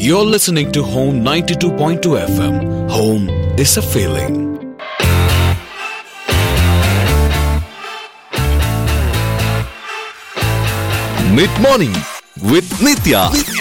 You're listening to Home 92.2 FM. Home is a feeling. Mid morning with Nithya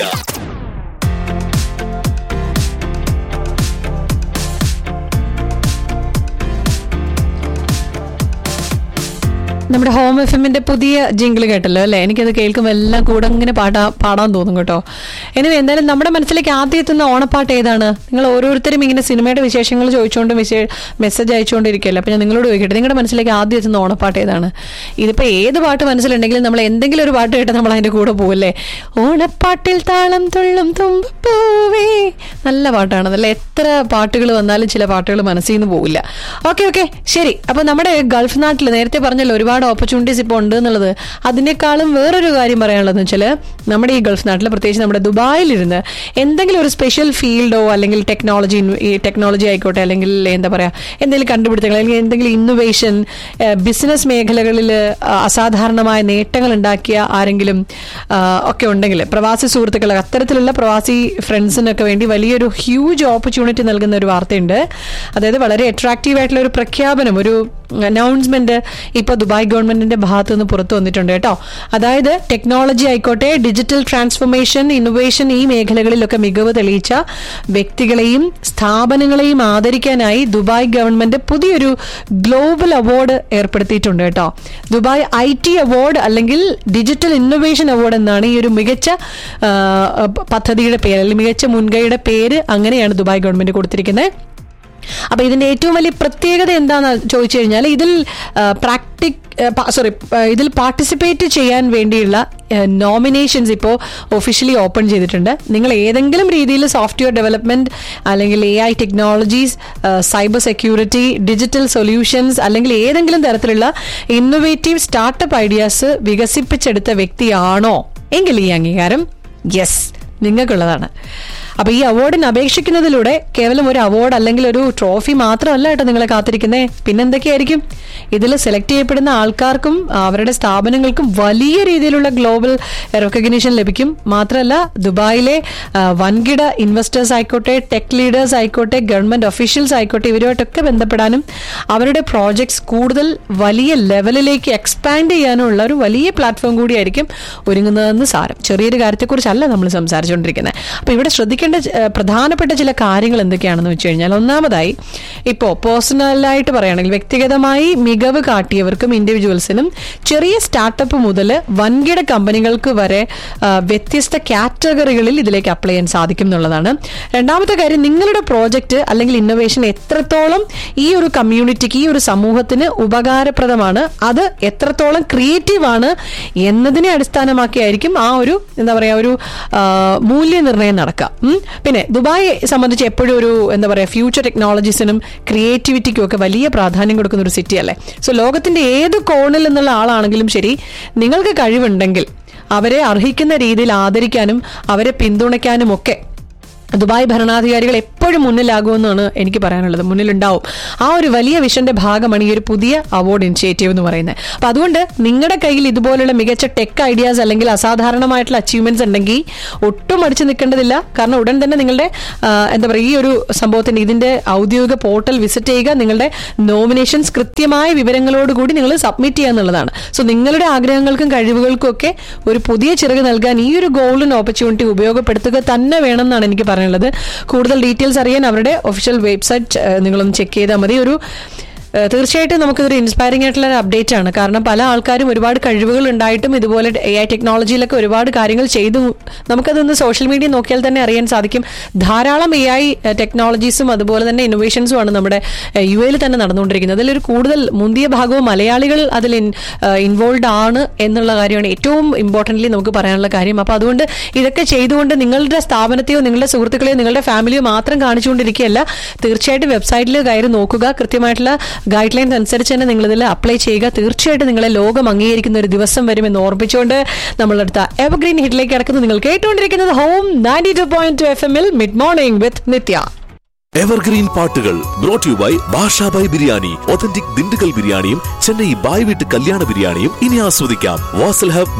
നമ്മുടെ home F എമ്മിന്റെ പുതിയ jingle കേട്ടല്ലോ അല്ലേ എനിക്കത് കേൾക്കുമ്പോൾ എല്ലാം കൂടെ അങ്ങനെ പാടാ പാടാൻ തോന്നും കേട്ടോ ഇനി എന്തായാലും നമ്മുടെ മനസ്സിലേക്ക് ആദ്യം എത്തുന്ന ഓണപ്പാട്ട് ഏതാണ് നിങ്ങൾ ഓരോരുത്തരും ഇങ്ങനെ സിനിമയുടെ വിശേഷങ്ങൾ ചോദിച്ചുകൊണ്ട് മെസ്സേജ് അയച്ചുകൊണ്ടിരിക്കുകയല്ലോ അപ്പോൾ ഞാൻ നിങ്ങളോട് ചോദിക്കട്ടെ നിങ്ങളുടെ മനസ്സിലേക്ക് ആദ്യം എത്തുന്ന ഓണപ്പാട്ട് ഏതാണ് ഇതിപ്പോൾ ഏത് പാട്ട് മനസ്സിലുണ്ടെങ്കിലും നമ്മൾ എന്തെങ്കിലും ഒരു പാട്ട് കേട്ട് നമ്മൾ അതിൻ്റെ കൂടെ പോവല്ലേ ഓണപ്പാട്ടിൽ താളം തുള്ളും തുമ്പൂവേ നല്ല പാട്ടാണ് നല്ല എത്ര പാട്ടുകൾ വന്നാലും ചില പാട്ടുകൾ മനസ്സിൽ നിന്ന് പോവില്ല ഓക്കെ ഓക്കെ ശരി അപ്പോൾ നമ്മുടെ ഗൾഫ് നാട്ടിൽ നേരത്തെ പറഞ്ഞല്ലോ ഒരുപാട് ഓപ്പർച്യൂണിറ്റീസ് ഇപ്പോൾ ഉണ്ട് എന്നുള്ളത് അതിനേക്കാളും വേറൊരു കാര്യം പറയാനുള്ളതെന്ന് വെച്ചാൽ നമ്മുടെ ഈ ഗൾഫ് നാട്ടിൽ പ്രത്യേകിച്ച് നമ്മുടെ ദുബായിലിരുന്ന് എന്തെങ്കിലും ഒരു സ്പെഷ്യൽ ഫീൽഡോ അല്ലെങ്കിൽ ടെക്നോളജി ഈ ടെക്നോളജി ആയിക്കോട്ടെ അല്ലെങ്കിൽ എന്താ പറയുക എന്തെങ്കിലും കണ്ടുപിടുത്തങ്ങൾ അല്ലെങ്കിൽ എന്തെങ്കിലും ഇന്നൊവേഷൻ ബിസിനസ് മേഖലകളിൽ അസാധാരണമായ നേട്ടങ്ങൾ ഉണ്ടാക്കിയ ആരെങ്കിലും ആ, ഒക്കെ ഉണ്ടെങ്കിൽ പ്രവാസി സുഹൃത്തുക്കൾ അത്തരത്തിലുള്ള പ്രവാസി ഫ്രണ്ട്സിനൊക്കെ വേണ്ടി വലിയൊരു ഹ്യൂജ് ഓപ്പർച്യൂണിറ്റി നൽകുന്ന ഒരു വാർത്തയുണ്ട് അതായത് വളരെ അട്രാക്റ്റീവ് ആയിട്ടുള്ള ഒരു പ്രഖ്യാപനം ഒരു അനൗൺസ്മെന്റ് ഇപ്പോൾ ദുബായ് ഗവൺമെന്റിന്റെ ഭാഗത്തു നിന്ന് പുറത്തു വന്നിട്ടുണ്ട് കേട്ടോ അതായത് ടെക്നോളജി ആയിക്കോട്ടെ ഡിജിറ്റൽ ട്രാൻസ്ഫോർമേഷൻ ഇന്നൊവേഷൻ ഈ മേഖലകളിലൊക്കെ മികവ് തെളിയിച്ച വ്യക്തികളെയും സ്ഥാപനങ്ങളെയും ആദരിക്കാനായി ദുബായ് ഗവൺമെന്റ് പുതിയൊരു ഗ്ലോബൽ അവാർഡ് ഏർപ്പെടുത്തിയിട്ടുണ്ട് കേട്ടോ ദുബായ് ഐ ടി അവാർഡ് അല്ലെങ്കിൽ ഡിജിറ്റൽ ഇന്നൊവേഷൻ അവാർഡ് എന്നാണ് ഈ ഒരു മികച്ച ആ, പദ്ധതിയുടെ പേര് അല്ലെങ്കിൽ മികച്ച മുൻകൈയുടെ പേര് അങ്ങനെയാണ് ദുബായ് ഗവൺമെന്റ് കൊടുത്തിരിക്കുന്നത് അപ്പൊ ഇതിന്റെ ഏറ്റവും വലിയ പ്രത്യേകത എന്താന്ന് ചോദിച്ചു കഴിഞ്ഞാൽ ഇതിൽ പ്രാക്ടിക് സോറി ഇതിൽ പാർട്ടിസിപ്പേറ്റ് ചെയ്യാൻ വേണ്ടിയുള്ള നോമിനേഷൻസ് ഇപ്പോൾ ഒഫീഷ്യലി ഓപ്പൺ ചെയ്തിട്ടുണ്ട് നിങ്ങൾ ഏതെങ്കിലും രീതിയിൽ സോഫ്റ്റ്വെയർ ഡെവലപ്മെന്റ് അല്ലെങ്കിൽ A I technologies cyber security digital solutions അല്ലെങ്കിൽ ഏതെങ്കിലും തരത്തിലുള്ള ഇന്നൊവേറ്റീവ് സ്റ്റാർട്ടപ്പ് ഐഡിയാസ് വികസിപ്പിച്ചെടുത്ത വ്യക്തിയാണോ എങ്കിൽ ഈ അംഗീകാരം യെസ് നിങ്ങൾക്കുള്ളതാണ് അപ്പൊ ഈ അവാർഡിന് അപേക്ഷിക്കുന്നതിലൂടെ കേവലം ഒരു അവാർഡ് അല്ലെങ്കിൽ ഒരു ട്രോഫി മാത്രമല്ല കേട്ടോ നിങ്ങളെ കാത്തിരിക്കുന്നേ പിന്നെന്തൊക്കെയായിരിക്കും ഇതിൽ സെലക്ട് ചെയ്യപ്പെടുന്ന ആൾക്കാർക്കും അവരുടെ സ്ഥാപനങ്ങൾക്കും വലിയ രീതിയിലുള്ള ഗ്ലോബൽ റെക്കഗ്നീഷൻ ലഭിക്കും മാത്രമല്ല ദുബായിലെ ആ, വൻകിട ഇൻവെസ്റ്റേഴ്സ് ആയിക്കോട്ടെ ടെക് ലീഡേഴ്സ് ആയിക്കോട്ടെ ഗവൺമെന്റ് ഒഫീഷ്യൽസ് ആയിക്കോട്ടെ ഇവരുമായിട്ടൊക്കെ ബന്ധപ്പെടാനും അവരുടെ പ്രോജക്ട്സ് കൂടുതൽ വലിയ ലെവലിലേക്ക് എക്സ്പാൻഡ് ചെയ്യാനുള്ള ഒരു വലിയ പ്ലാറ്റ്ഫോം കൂടിയായിരിക്കും ഒരുങ്ങുന്നതെന്ന് സാരം ചെറിയൊരു കാര്യത്തെക്കുറിച്ചല്ല നമ്മൾ സംസാരിച്ചുകൊണ്ടിരിക്കുന്നത് അപ്പോൾ ഇവിടെ ശ്രദ്ധിക്കേണ്ട ഏഹ്, പ്രധാനപ്പെട്ട ചില കാര്യങ്ങൾ എന്തൊക്കെയാണെന്ന് വെച്ച് കഴിഞ്ഞാൽ ഒന്നാമതായി ഇപ്പോൾ പേഴ്സണലായിട്ട് പറയുകയാണെങ്കിൽ വ്യക്തിഗതമായി മികവ് കാട്ടിയവർക്കും ഇൻഡിവിജ്വൽസിനും ചെറിയ സ്റ്റാർട്ടപ്പ് മുതൽ വൻകിട കമ്പനികൾക്ക് വരെ ആ, വ്യത്യസ്ത കാറ്റഗറികളിൽ ഇതിലേക്ക് അപ്ലൈ ചെയ്യാൻ സാധിക്കും എന്നുള്ളതാണ് രണ്ടാമത്തെ കാര്യം നിങ്ങളുടെ പ്രോജക്റ്റ് അല്ലെങ്കിൽ ഇന്നോവേഷൻ എത്രത്തോളം ഈ ഒരു കമ്മ്യൂണിറ്റിക്ക് ഈ ഒരു സമൂഹത്തിന് ഉപകാരപ്രദമാണ് അത് എത്രത്തോളം ക്രിയേറ്റീവ് ആണ് എന്നതിനെ അടിസ്ഥാനമാക്കിയായിരിക്കും ആ ഒരു എന്താ പറയുക ഒരു ആ, മൂല്യനിർണ്ണയം നടക്കുക ഉം. പിന്നെ ദുബായ് സംബന്ധിച്ച് എപ്പോഴും ഒരു എന്താ പറയുക ഫ്യൂച്ചർ ടെക്നോളജീസിനും ക്രിയേറ്റിവിറ്റിക്കും ഒക്കെ വലിയ പ്രാധാന്യം കൊടുക്കുന്ന ഒരു സിറ്റി അല്ലേ സോ ലോകത്തിന്റെ ഏത് കോണിൽ നിന്നുള്ള ആളാണെങ്കിലും ശരി നിങ്ങൾക്ക് കഴിവുണ്ടെങ്കിൽ അവരെ അർഹിക്കുന്ന രീതിയിൽ ആദരിക്കാനും അവരെ പിന്തുണയ്ക്കാനും ഒക്കെ ദുബായ് ഭരണാധികാരികൾ എപ്പോഴും മുന്നിലാകുമെന്നാണ് എനിക്ക് പറയാനുള്ളത് മുന്നിലുണ്ടാവും ആ ഒരു വലിയ വിഷന്റെ ഭാഗമാണ് ഈ ഒരു പുതിയ അവാർഡ് ഇനിഷ്യേറ്റീവ് എന്ന് പറയുന്നത് അപ്പൊ അതുകൊണ്ട് നിങ്ങളുടെ കയ്യിൽ ഇതുപോലുള്ള മികച്ച ടെക് ഐഡിയാസ് അല്ലെങ്കിൽ അസാധാരണമായിട്ടുള്ള അച്ചീവ്മെന്റ്സ് ഉണ്ടെങ്കിൽ ഒട്ടും അടിച്ചു നിൽക്കേണ്ടതില്ല കാരണം ഉടൻ തന്നെ നിങ്ങളുടെ ആ, എന്താ പറയുക ഈ ഒരു സംഭവത്തിന്റെ ഇതിന്റെ ഔദ്യോഗിക പോർട്ടൽ വിസിറ്റ് ചെയ്യുക നിങ്ങളുടെ നോമിനേഷൻസ് കൃത്യമായ വിവരങ്ങളോടുകൂടി നിങ്ങൾ സബ്മിറ്റ് ചെയ്യുക എന്നുള്ളതാണ് സോ നിങ്ങളുടെ ആഗ്രഹങ്ങൾക്കും കഴിവുകൾക്കും ഒക്കെ ഒരു പുതിയ ചിറക് നൽകാൻ ഈ ഒരു ഗോൾഡൻ ഓപ്പർച്യൂണിറ്റി ഉപയോഗപ്പെടുത്തുക തന്നെ വേണമെന്നാണ് എനിക്ക് പറയാനുള്ളത് കൂടുതൽ ഡീറ്റെയിൽസ് അറിയാൻ അവരുടെ ഒഫീഷ്യൽ വെബ്സൈറ്റ് ഏഹ്, നിങ്ങളൊന്ന് ചെക്ക് ചെയ്താൽ മതി ഒരു ഏഹ്, തീർച്ചയായിട്ടും നമുക്കിതൊരു ഇൻസ്പയറിംഗ് ആയിട്ടുള്ള ഒരു അപ്ഡേറ്റ് ആണ് കാരണം പല ആൾക്കാരും ഒരുപാട് കഴിവുകൾ ഉണ്ടായിട്ടും ഇതുപോലെ എ ഐ ടെക്നോളജിയിലൊക്കെ ഒരുപാട് കാര്യങ്ങൾ ചെയ്തു നമുക്കതൊന്ന് സോഷ്യൽ മീഡിയ നോക്കിയാൽ തന്നെ അറിയാൻ സാധിക്കും ധാരാളം എ ഐ ടെക്നോളജീസും അതുപോലെ തന്നെ ഇന്നോവേഷൻസും ആണ് നമ്മുടെ യു എയിൽ തന്നെ നടന്നുകൊണ്ടിരിക്കുന്നത് അതിലൊരു കൂടുതൽ മുന്തിയ ഭാഗവും മലയാളികൾ അതിൽ ഇൻവോൾവ് ആണ് എന്നുള്ള കാര്യമാണ് ഏറ്റവും ഇമ്പോർട്ടൻ്റ്ലി നമുക്ക് പറയാനുള്ള കാര്യം അപ്പോൾ അതുകൊണ്ട് ഇതൊക്കെ ചെയ്തുകൊണ്ട് നിങ്ങളുടെ സ്ഥാപനത്തെയോ നിങ്ങളുടെ സുഹൃത്തുക്കളെയോ നിങ്ങളുടെ ഫാമിലിയോ മാത്രം കാണിച്ചുകൊണ്ടിരിക്കുകയല്ല തീർച്ചയായിട്ടും വെബ്സൈറ്റിൽ കയറി നോക്കുക കൃത്യമായിട്ടുള്ള ഗൈഡ് ലൈൻസ് അനുസരിച്ച് തന്നെ നിങ്ങൾ ഇതിൽ അപ്ലൈ ചെയ്യുക തീർച്ചയായിട്ടും നിങ്ങളെ ലോകം അംഗീകരിക്കുന്ന ഒരു ദിവസം വരുമെന്ന് ഓർമ്മിച്ചുകൊണ്ട് നമ്മളെടുത്ത എവർഗ്രീൻ ഹിറ്റിലേക്ക് കിടക്കുന്നത് നിങ്ങൾ കേട്ടുകൊണ്ടിരിക്കുന്നത് home ninety two point two F എമ്മിൽ mid morning with Nithya evergreen പാട്ടുകൾ brought you by Bashabhai biryani authentic Dindigul ബിരിയാണിയും ചെന്നൈ ബായ് വീട്ട് കല്യാണ ബിരിയാണിയും ഇനി ആസ്വദിക്കാം വാസൽ ഹബ്